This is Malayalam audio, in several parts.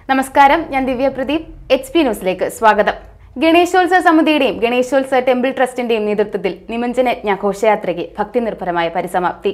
നമസ്കാരം ഞാൻ ദിവ്യ പ്രദീപ് എച്ച് പി ന്യൂസിലേക്ക് സ്വാഗതം ഗണേശോത്സവ സമിതിയുടെയും ഗണേശോത്സവ ടെമ്പിൾ ട്രസ്റ്റിന്റെയും നേതൃത്വത്തിൽ നിമഞ്ജന യജ്ഞ ഘോഷയാത്രയ്ക്ക് ഭക്തി നിർഭരമായ പരിസമാപ്തി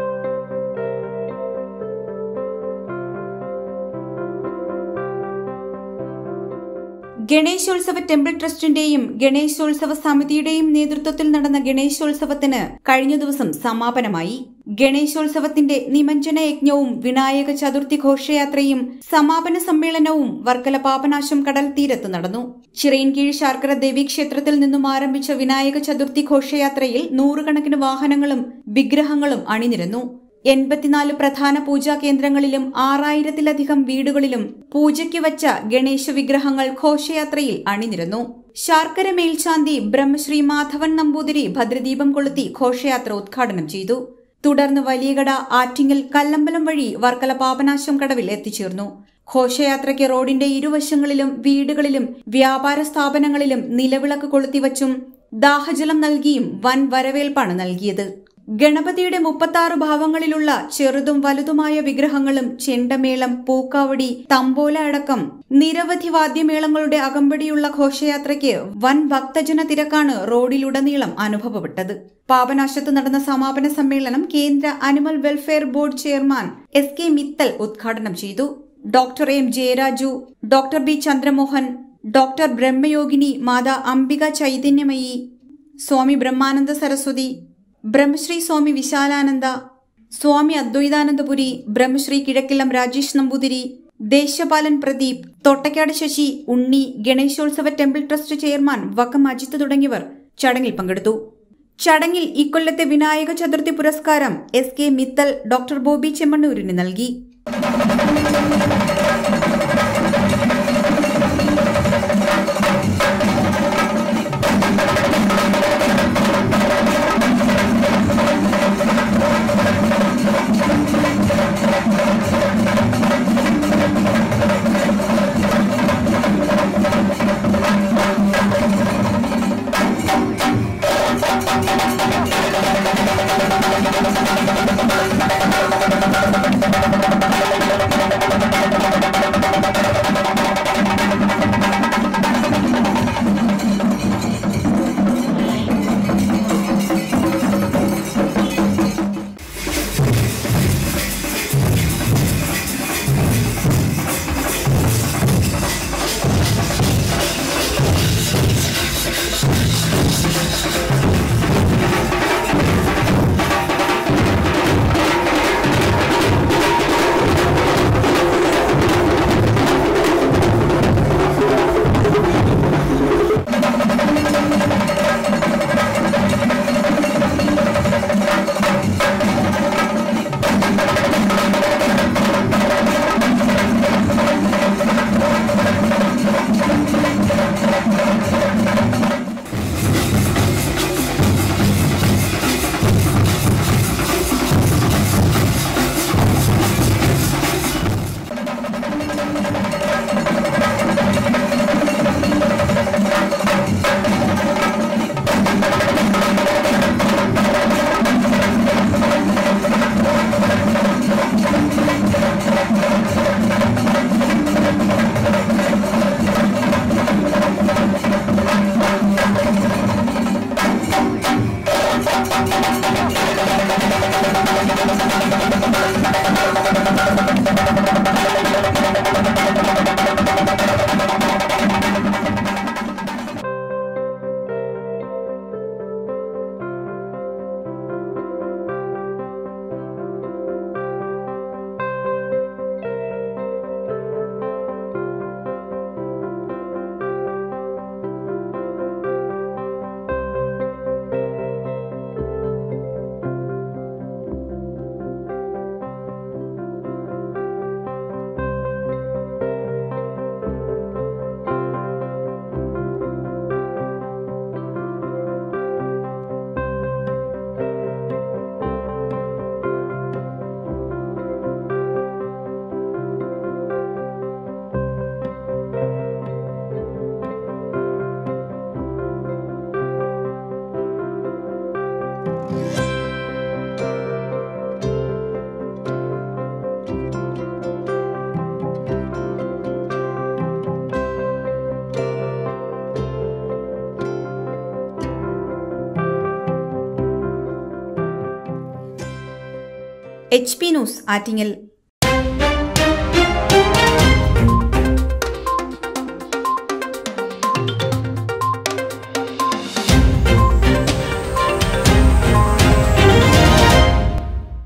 ഗണേശോത്സവ ടെമ്പിൾ ട്രസ്റ്റിന്റെയും ഗണേശോത്സവ സമിതിയുടെയും നേതൃത്വത്തിൽ നടന്ന ഗണേശോത്സവത്തിന് കഴിഞ്ഞ ദിവസം സമാപനമായി ഗണേശോത്സവത്തിന്റെ നിമഞ്ജന യജ്ഞവും വിനായക ചതുർത്ഥി ഘോഷയാത്രയും സമാപന സമ്മേളനവും വർക്കല പാപനാശം കടൽ തീരത്ത് നടന്നു ചിറയൻകീഴ് ശാർക്കര ദേവീക്ഷേത്രത്തിൽ നിന്നും ആരംഭിച്ച വിനായക ചതുർത്ഥി ഘോഷയാത്രയിൽ നൂറുകണക്കിന് വാഹനങ്ങളും വിഗ്രഹങ്ങളും അണിനിരന്നു എൺപത്തിനാല് പ്രധാന പൂജാ കേന്ദ്രങ്ങളിലും ആറായിരത്തിലധികം വീടുകളിലും പൂജയ്ക്ക് വച്ച ഗണേശ വിഗ്രഹങ്ങൾ ഘോഷയാത്രയിൽ അണിനിരന്നു ശാർക്കര മേൽശാന്തി ബ്രഹ്മശ്രീ മാധവൻ നമ്പൂതിരി ഭദ്രദീപം കൊളുത്തി ഘോഷയാത്ര ഉദ്ഘാടനം ചെയ്തു തുടർന്ന് വലിയകട ആറ്റിങ്ങൽ കല്ലമ്പലം വഴി വർക്കല പാപനാശം കടവിൽ എത്തിച്ചേർന്നു ഘോഷയാത്രയ്ക്ക് റോഡിന്റെ ഇരുവശങ്ങളിലും വീടുകളിലും വ്യാപാര സ്ഥാപനങ്ങളിലും നിലവിളക്ക് കൊളുത്തിവച്ചും ദാഹജലം നൽകിയും വൻ വരവേൽപ്പാണ് നൽകിയത് ഗണപതിയുടെ മുപ്പത്താറ് ഭാവങ്ങളിലുള്ള ചെറുതും വലുതുമായ വിഗ്രഹങ്ങളും ചെണ്ടമേളം പൂക്കാവടി തമ്പോല അടക്കം നിരവധി വാദ്യമേളങ്ങളുടെ അകമ്പടിയുള്ള ഘോഷയാത്രയ്ക്ക് വൻ ഭക്തജന തിരക്കാണ് റോഡിലുടനീളം അനുഭവപ്പെട്ടത് പാപനാശത്ത് നടന്ന സമാപന സമ്മേളനം കേന്ദ്ര animal welfare board chairman S K Mittal ഉദ്ഘാടനം ചെയ്തു doctor M Jayaraju doctor B Chandramohan doctor Brahmayogini Matha Ambika Chaitanyamayi Swami Brahmananda Saraswathi Brahmasree Swami Vishalananda Swami Advaithanandapuri Brahmasree Kizhakkillam Rajesh Namboothiri Deshapalan Pradeep Thottakkad Sasi Unni Ganeshotsava temple trust chairman Vakkam Ajith തുടങ്ങിയവർ ചടങ്ങിൽ പങ്കെടുത്തു ചടങ്ങിൽ ഇക്കൊല്ലത്തെ വിനായക ചതുർത്ഥി പുരസ്കാരം S K Mittal doctor Bobby ചെമ്മണ്ണൂരിന് നൽകി എച്ച് പി ന്യൂസ് ആറ്റിങ്ങൽ